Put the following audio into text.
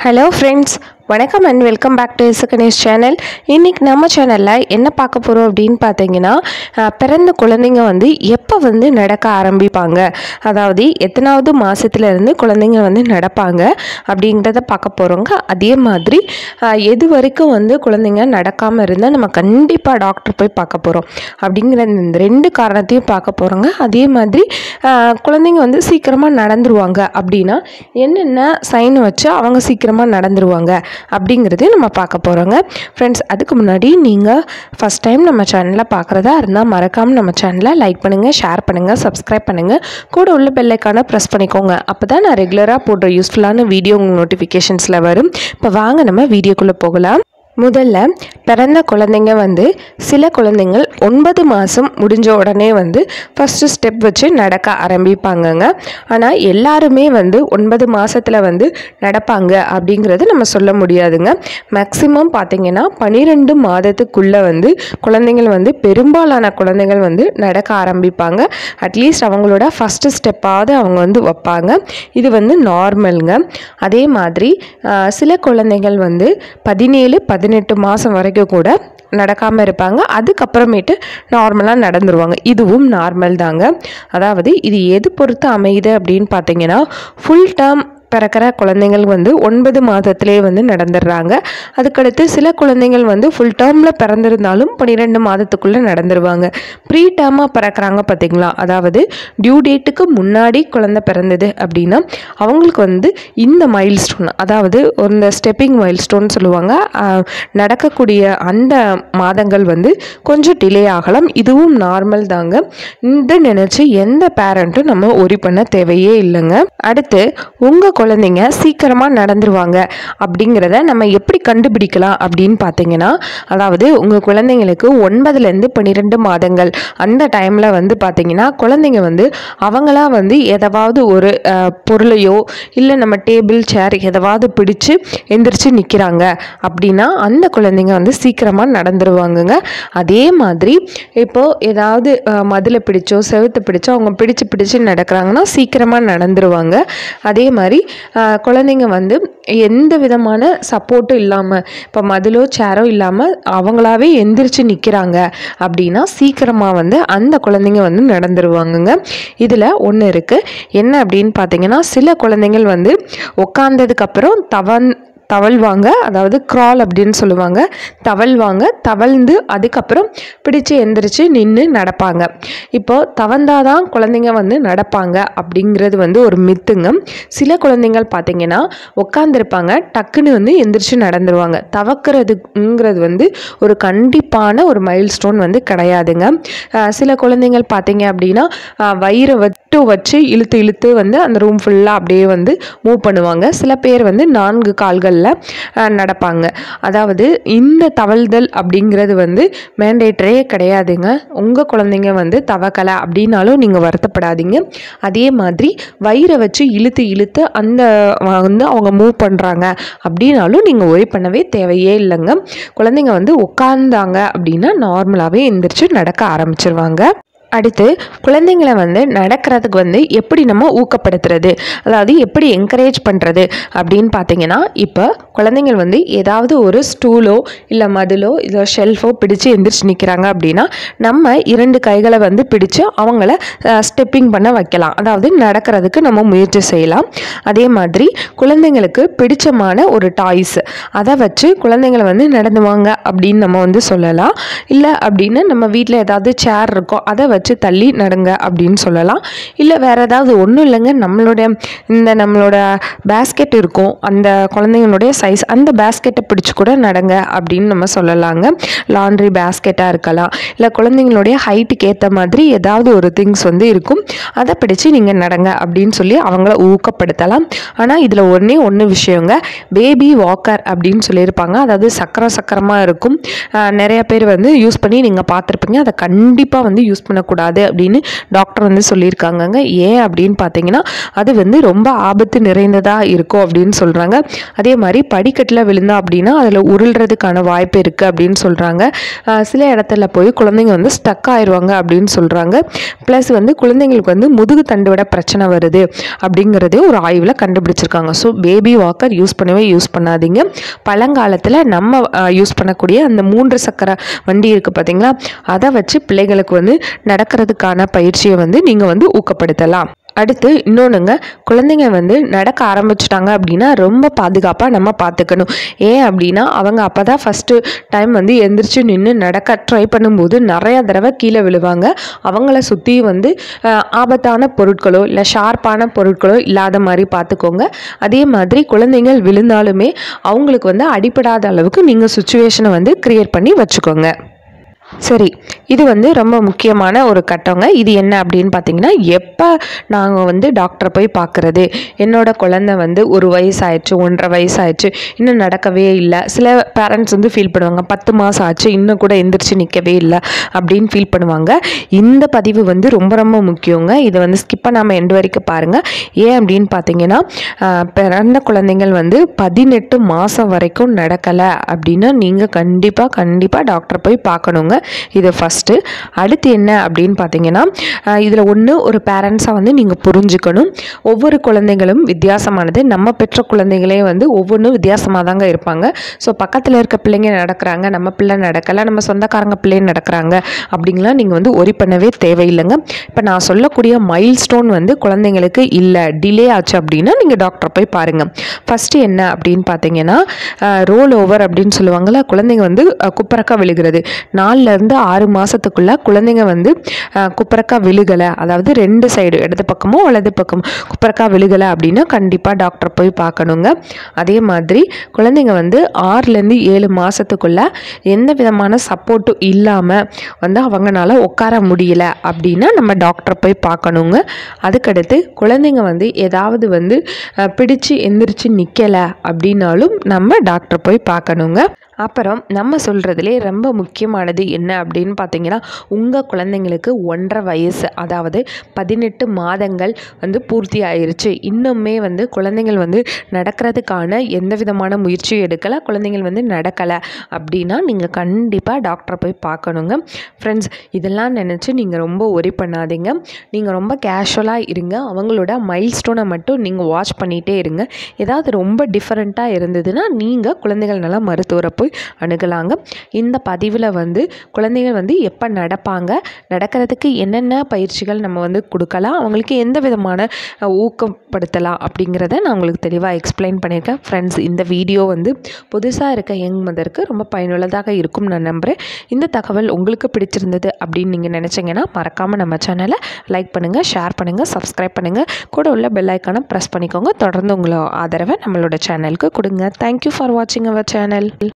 hello friends வணக்கம் and welcome back to இசகணேஷ் channel இன்றைக்கி நம்ம சேனலில் என்ன பார்க்க போகிறோம் அப்படின்னு பார்த்தீங்கன்னா அஹ், பிறந்த குழந்தைங்க வந்து எப்போ வந்து நடக்க ஆரம்பிப்பாங்க அதாவது எத்தனாவது மாசத்துல இருந்து குழந்தைங்க வந்து நடப்பாங்க அப்படிங்கிறத பார்க்க போகிறோங்க அதே மாதிரி அஹ், எது வரைக்கும் வந்து குழந்தைங்க நடக்காமல் இருந்தால் நம்ம கண்டிப்பாக டாக்டர் போய் பார்க்க போகிறோம் அப்படிங்கிற இந்த ரெண்டு காரணத்தையும் பார்க்க போகிறோங்க அதே மாதிரி அஹ், குழந்தைங்க வந்து சீக்கிரமாக நடந்துருவாங்க அப்படின்னா என்னென்ன சைன் வச்சு அவங்க சீக்கிரமாக நடந்துருவாங்க அப்படிங்கிறதையும் நம்ம பார்க்க போகிறோங்க ஃப்ரெண்ட்ஸ் அதுக்கு முன்னாடி நீங்கள் ஃபஸ்ட் டைம் நம்ம சேனலை பார்க்குறதா இருந்தால் மறக்காமல் நம்ம சேனலை லைக் பண்ணுங்கள் ஷேர் பண்ணுங்கள் சப்ஸ்கிரைப் பண்ணுங்கள் கூட உள்ள பெல்லைக்கான ப்ரெஸ் பண்ணிக்கோங்க அப்போ தான் நான் ரெகுலராக போடுற யூஸ்ஃபுல்லான வீடியோ உங்கள் நோட்டிஃபிகேஷன்ஸில் வரும் இப்போ வாங்க நம்ம வீடியோக்குள்ளே போகலாம் முதல்ல பிறந்த குழந்தைங்க வந்து சில குழந்தைங்கள் ஒன்பது மாதம் முடிஞ்ச உடனே வந்து ஃபஸ்ட்டு ஸ்டெப் வச்சு நடக்க ஆரம்பிப்பாங்கங்க ஆனால் எல்லாருமே வந்து ஒன்பது மாசத்துல வந்து நடப்பாங்க அப்படிங்கிறது நம்ம சொல்ல முடியாதுங்க மேக்ஸிமம் பார்த்தீங்கன்னா பன்னிரெண்டு மாதத்துக்குள்ளே வந்து குழந்தைகள் வந்து பெரும்பாலான குழந்தைகள் வந்து நடக்க ஆரம்பிப்பாங்க அட்லீஸ்ட் அவங்களோட ஃபஸ்ட்டு ஸ்டெப்பாவது அவங்க வந்து வைப்பாங்க இது வந்து நார்மலுங்க அதே மாதிரி ஆஹ், சில குழந்தைகள் வந்து பதினேழு பதினெட்டு மாதம் வரைக்கும் கூட நடக்காமல் இருப்பாங்க அதுக்கப்புறமேட்டு நார்மலாக நடந்துருவாங்க இதுவும் நார்மல் தாங்க அதாவது இது எது பொறுத்து அமையுது அப்படின்னு பார்த்தீங்கன்னா ஃபுல் டேர்ம் பிறக்கிற குழந்தைகள் வந்து ஒன்பது மாதத்திலே வந்து நடந்துடுறாங்க அதுக்கடுத்து சில குழந்தைகள் வந்து ஃபுல் டேர்மில் பிறந்திருந்தாலும் பன்னிரெண்டு மாதத்துக்குள்ளே நடந்துருவாங்க ப்ரீ டேர்மாக பிறக்கிறாங்க பார்த்தீங்களா அதாவது டியூ டேட்டுக்கு முன்னாடி குழந்தை பிறந்தது அப்படின்னா அவங்களுக்கு வந்து இந்த மைல் ஸ்டோன் அதாவது இந்த ஸ்டெப்பிங் மைல் ஸ்டோன் சொல்லுவாங்க ஆஹ், நடக்கக்கூடிய அந்த மாதங்கள் வந்து கொஞ்சம் டிலே ஆகலாம் இதுவும் நார்மல் தாங்க இந்த நினச்சி எந்த பேரண்ட்டும் நம்ம ஒரி பண்ண தேவையே இல்லைங்க அடுத்து உங்கள் குழந்தைங்க சீக்கிரமாக நடந்துருவாங்க அப்படிங்கிறத நம்ம எப்படி கண்டுபிடிக்கலாம் அப்படின்னு பார்த்தீங்கன்னா அதாவது உங்கள் குழந்தைங்களுக்கு ஒன்பதுலேருந்து பன்னிரெண்டு மாதங்கள் அந்த டைமில் வந்து பார்த்தீங்கன்னா குழந்தைங்க வந்து அவங்களா வந்து எதாவது ஒரு அஹ், பொருளையோ இல்லை நம்ம டேபிள் சேர் எதாவது பிடிச்சு எந்திரிச்சு நிற்கிறாங்க அப்படின்னா அந்த குழந்தைங்க வந்து சீக்கிரமாக நடந்துருவாங்கங்க அதே மாதிரி இப்போது ஏதாவது அஹ், மதிலை பிடிச்சோ செவுத்து பிடிச்சோ அவங்க பிடிச்சு பிடிச்சு நடக்கிறாங்கன்னா சீக்கிரமாக நடந்துருவாங்க அதே மாதிரி அஹ், குழந்தைங்க வந்து எந்த விதமான சப்போர்ட்டும் இல்லாமல் இப்போ மதிலோ சேரோ இல்லாமல் அவங்களாவே எந்திரிச்சு நிற்கிறாங்க அப்படின்னா சீக்கிரமாக வந்து அந்த குழந்தைங்க வந்து நடந்துருவாங்கங்க இதில் ஒன்று இருக்குது என்ன அப்படின்னு பார்த்தீங்கன்னா சில குழந்தைங்கள் வந்து உட்காந்ததுக்கப்புறம் தவன் தவழ்வாங்க அதாவது கிரால் அப்படின்னு சொல்லுவாங்க தவழ்வாங்க தவழ்ந்து அதுக்கப்புறம் பிடிச்சு எந்திரிச்சு நின்று நடப்பாங்க இப்போ தவந்தாதான் குழந்தைங்க வந்து நடப்பாங்க அப்படிங்கிறது வந்து ஒரு மித்துங்க சில குழந்தைங்கள் பார்த்தீங்கன்னா உட்காந்துருப்பாங்க டக்குன்னு வந்து எந்திரிச்சு நடந்துருவாங்க தவக்கிறதுங்கிறது வந்து ஒரு கண்டிப்பான ஒரு மைல் ஸ்டோன் வந்து கிடையாதுங்க அஹ் சில குழந்தைங்கள் பார்த்தீங்க அப்படின்னா அஹ் வயிறை வட்டு வச்சு இழுத்து இழுத்து வந்து அந்த ரூம் ஃபுல்லாக அப்படியே வந்து மூவ் பண்ணுவாங்க சில பேர் வந்து நான்கு கால்களில் நடப்பாங்க அதாவது இந்த தவழ்தல் அப்படிங்கிறது வந்து மேண்டேட்டரே கிடையாதுங்க உங்கள் குழந்தைங்க வந்து தவக்கலை அப்படின்னாலும் நீங்கள் வருத்தப்படாதீங்க அதே மாதிரி வயிறை வச்சு இழுத்து இழுத்து அந்த வந்து அவங்க மூவ் பண்ணுறாங்க அப்படின்னாலும் நீங்கள் ஒரே பண்ணவே தேவையே இல்லைங்க குழந்தைங்க வந்து உட்கார்ந்தாங்க அப்படின்னா நார்மலாகவே எந்திரிச்சு நடக்க ஆரம்பிச்சிருவாங்க அடுத்து குழந்தைங்களை வந்து நடக்கிறதுக்கு வந்து எப்படி நம்ம ஊக்கப்படுத்துறது அதாவது எப்படி என்கரேஜ் பண்ணுறது அப்படின்னு பார்த்தீங்கன்னா இப்போ குழந்தைங்கள் வந்து ஏதாவது ஒரு ஸ்டூலோ இல்லை மதிலோ இல்லை ஷெல்ஃபோ பிடிச்சு எந்திரிச்சு நிற்கிறாங்க அப்படின்னா நம்ம இரண்டு கைகளை வந்து பிடிச்சு அவங்கள ஸ்டெப்பிங் பண்ண வைக்கலாம் அதாவது நடக்கிறதுக்கு நம்ம முயற்சி செய்யலாம் அதே மாதிரி குழந்தைங்களுக்கு பிடிச்சமான ஒரு டாய்ஸ் அதை வச்சு குழந்தைங்களை வந்து நடந்துவாங்க அப்படின்னு நம்ம வந்து சொல்லலாம் இல்லை அப்படின்னு நம்ம வீட்டில் ஏதாவது சேர் இருக்கோ அதை வச்சு தள்ளி நடுங்க அப்படின்னு சொல்லலாம் இல்லை வேறு ஏதாவது ஒன்றும் இல்லைங்க நம்மளோட இந்த நம்மளோட பேஸ்கெட் இருக்கும் அந்த குழந்தைங்களுடைய சைஸ் அந்த பேஸ்கெட்டை பிடிச்சி கூட நடங்க அப்படின்னு நம்ம சொல்லலாங்க லாண்ட்ரி பேஸ்கெட்டாக இருக்கலாம் இல்லை குழந்தைங்களுடைய ஹைட்டுக்கு ஏற்ற மாதிரி ஏதாவது ஒரு திங்ஸ் வந்து இருக்கும் அதை பிடிச்சு நீங்கள் நடங்க அப்படின்னு சொல்லி அவங்கள ஊக்கப்படுத்தலாம் ஆனால் இதில் ஒன்றே ஒன்று விஷயங்க பேபி வாக்கர் அப்படின்னு சொல்லியிருப்பாங்க அதாவது சக்கரம் சக்கரமாக இருக்கும் ஆஹ் நிறைய பேர் வந்து யூஸ் பண்ணி நீங்கள் பார்த்துருப்பீங்க அதை கண்டிப்பாக வந்து யூஸ் பண்ணக்கூடாது பண்ணக்கூடாது அப்படின்னு டாக்டர் வந்து சொல்லியிருக்காங்கங்க ஏன் அப்படின்னு பார்த்தீங்கன்னா அது வந்து ரொம்ப ஆபத்து நிறைந்ததாக இருக்கும் அப்படின்னு சொல்கிறாங்க அதே மாதிரி படிக்கட்டில் விழுந்தா அப்படின்னா அதில் உருள்றதுக்கான வாய்ப்பு இருக்குது அப்படின்னு சொல்கிறாங்க சில இடத்துல போய் குழந்தைங்க வந்து ஸ்டக் ஆயிடுவாங்க அப்படின்னு சொல்கிறாங்க ப்ளஸ் வந்து குழந்தைங்களுக்கு வந்து முதுகு தண்டுவட பிரச்சனை வருது அப்படிங்கிறதே ஒரு ஆய்வில் கண்டுபிடிச்சிருக்காங்க ஸோ பேபி வாக்கர் யூஸ் பண்ணவே யூஸ் பண்ணாதீங்க பழங்காலத்தில் நம்ம யூஸ் பண்ணக்கூடிய அந்த மூன்று சக்கர வண்டி இருக்குது பார்த்தீங்களா அதை வச்சு பிள்ளைகளுக்கு வந்து நடக்கிறதுக்கான பயிற்சியை வந்து நீங்கள் வந்து ஊக்கப்படுத்தலாம் அடுத்து இன்னொன்றுங்க குழந்தைங்க வந்து நடக்க ஆரம்பிச்சிட்டாங்க அப்படின்னா ரொம்ப பாதுகாப்பாக நம்ம பார்த்துக்கணும் ஏன் அப்படின்னா அவங்க அப்போ தான் ஃபஸ்ட்டு டைம் வந்து எந்திரிச்சு நின்று நடக்க ட்ரை பண்ணும்போது நிறைய தடவை கீழே விழுவாங்க அவங்கள சுற்றி வந்து அஹ், ஆபத்தான பொருட்களோ இல்லை ஷார்ப்பான பொருட்களோ இல்லாத மாதிரி பார்த்துக்கோங்க அதே மாதிரி குழந்தைங்கள் விழுந்தாலுமே அவங்களுக்கு வந்து அடிபடாத அளவுக்கு நீங்கள் சுச்சுவேஷனை வந்து க்ரியேட் பண்ணி வச்சுக்கோங்க சரி இது வந்து ரொம்ப முக்கியமான ஒரு கட்டங்க இது என்ன அப்படின்னு பார்த்தீங்கன்னா எப்போ நாங்கள் வந்து டாக்டரை போய் பார்க்குறது என்னோட குழந்தை வந்து ஒரு வயசு ஆயிடுச்சு ஒன்றரை வயசு ஆயிடுச்சு இன்னும் நடக்கவே இல்லை சில பேரண்ட்ஸ் வந்து ஃபீல் பண்ணுவாங்க பத்து மாதம் ஆச்சு இன்னும் கூட எந்திரிச்சு நிற்கவே இல்லை அப்படின்னு ஃபீல் பண்ணுவாங்க இந்த பதிவு வந்து ரொம்ப ரொம்ப முக்கியங்க இதை வந்து ஸ்கிப் பண்ணாமல் எண்டு வரைக்கும் பாருங்கள் ஏன் அப்படின்னு பார்த்தீங்கன்னா ஆஹ், பிறந்த குழந்தைங்கள் வந்து பதினெட்டு மாதம் வரைக்கும் நடக்கலை அப்படின்னா நீங்கள் கண்டிப்பாக கண்டிப்பாக டாக்டரை போய் பார்க்கணுங்க இது ஃபஸ்ட்டு அடுத்து என்ன அப்படின்னு பார்த்தீங்கன்னா இதில் ஒன்று ஒரு பேரண்ட்ஸாக வந்து நீங்கள் புரிஞ்சுக்கணும் ஒவ்வொரு குழந்தைகளும் வித்தியாசமானது நம்ம பெற்ற குழந்தைகளே வந்து ஒவ்வொன்றும் வித்தியாசமாக தாங்க இருப்பாங்க ஸோ பக்கத்தில் இருக்க பிள்ளைங்க நடக்கிறாங்க நம்ம பிள்ளை நடக்கலை நம்ம சொந்தக்காரங்க பிள்ளை நடக்கிறாங்க அப்படிங்கலாம் நீங்கள் வந்து ஒரி பண்ணவே தேவையில்லைங்க இப்போ நான் சொல்லக்கூடிய மைல் ஸ்டோன் வந்து குழந்தைங்களுக்கு இல்லை டிலே ஆச்சு அப்படின்னா நீங்கள் டாக்டரை போய் பாருங்கள் ஃபஸ்ட்டு என்ன அப்படின்னு பார்த்தீங்கன்னா ரோல் ஓவர் அப்படின்னு சொல்லுவாங்கள்ல குழந்தைங்க வந்து அஹ், குப்பரக்கா விழுகிறது நாலுலேருந்து ஆறு மாதத்துக்குள்ளே குழந்தைங்க வந்து அஹ், குப்பரக்கா விழுகலை அதாவது ரெண்டு சைடு இடது பக்கமோ வலது பக்கமோ குப்பரக்கா விழுகலை அப்படின்னா கண்டிப்பாக டாக்டர் போய் பார்க்கணுங்க அதே மாதிரி குழந்தைங்க வந்து ஆறுலேருந்து ஏழு மாதத்துக்குள்ளே எந்த விதமான சப்போர்ட்டும் இல்லாமல் வந்து அவங்கனால உட்கார முடியல அப்படின்னா நம்ம டாக்டரை போய் பார்க்கணுங்க அதுக்கடுத்து குழந்தைங்க வந்து ஏதாவது வந்து அஹ், பிடிச்சு எந்திரிச்சு நிற்கலை அப்படின்னாலும் நம்ம டாக்டரை போய் பார்க்கணுங்க அப்புறம் நம்ம சொல்கிறதுலே ரொம்ப முக்கியமானது என்ன அப்படின்னு பார்த்தீங்கன்னா உங்கள் குழந்தைங்களுக்கு ஒன்றரை வயசு அதாவது பதினெட்டு மாதங்கள் வந்து பூர்த்தி ஆயிருச்சு இன்னுமே வந்து குழந்தைங்கள் வந்து நடக்கிறதுக்கான எந்த விதமான முயற்சியும் எடுக்கலை குழந்தைங்கள் வந்து நடக்கலை அப்படின்னா நீங்கள் கண்டிப்பாக டாக்டரை போய் பார்க்கணுங்க ஃப்ரெண்ட்ஸ் இதெல்லாம் நினச்சி நீங்கள் ரொம்ப ஒரி பண்ணாதீங்க நீங்கள் ரொம்ப கேஷுவலாக இருங்க அவங்களோட மைல் ஸ்டோனை மட்டும் நீங்கள் வாட்ச் பண்ணிகிட்டே இருங்க ஏதாவது ரொம்ப டிஃப்ரெண்ட்டாக இருந்ததுன்னா நீங்கள் குழந்தைகள் நல மருத்துவரை போய் அணுகலாங்க இந்த பதிவில் வந்து குழந்தைகள் வந்து எப்போ நடப்பாங்க நடக்கிறதுக்கு என்னென்ன பயிற்சிகள் நம்ம வந்து கொடுக்கலாம் அவங்களுக்கு எந்த விதமான அஹ், ஊக்கப்படுத்தலாம் அப்படிங்கிறத நான் உங்களுக்கு தெளிவாக எக்ஸ்பிளைன் பண்ணியிருக்கேன் ஃப்ரெண்ட்ஸ் இந்த வீடியோ வந்து புதுசாக இருக்க யங் மதருக்கு ரொம்ப பயனுள்ளதாக இருக்கும் நான் நம்புகிறேன் இந்த தகவல் உங்களுக்கு பிடிச்சிருந்தது அப்படின்னு நீங்கள் நினச்சிங்கன்னா மறக்காமல் நம்ம சேனலை லைக் பண்ணுங்கள் ஷேர் பண்ணுங்கள் சப்ஸ்கிரைப் பண்ணுங்கள் கூட உள்ள பெல் ஐக்கானை ப்ரெஸ் பண்ணிக்கோங்க தொடர்ந்து உங்களோட ஆதரவை நம்மளோட சேனலுக்கு கொடுங்க தேங்க்யூ ஃபார் வாட்சிங் அவர் சேனல்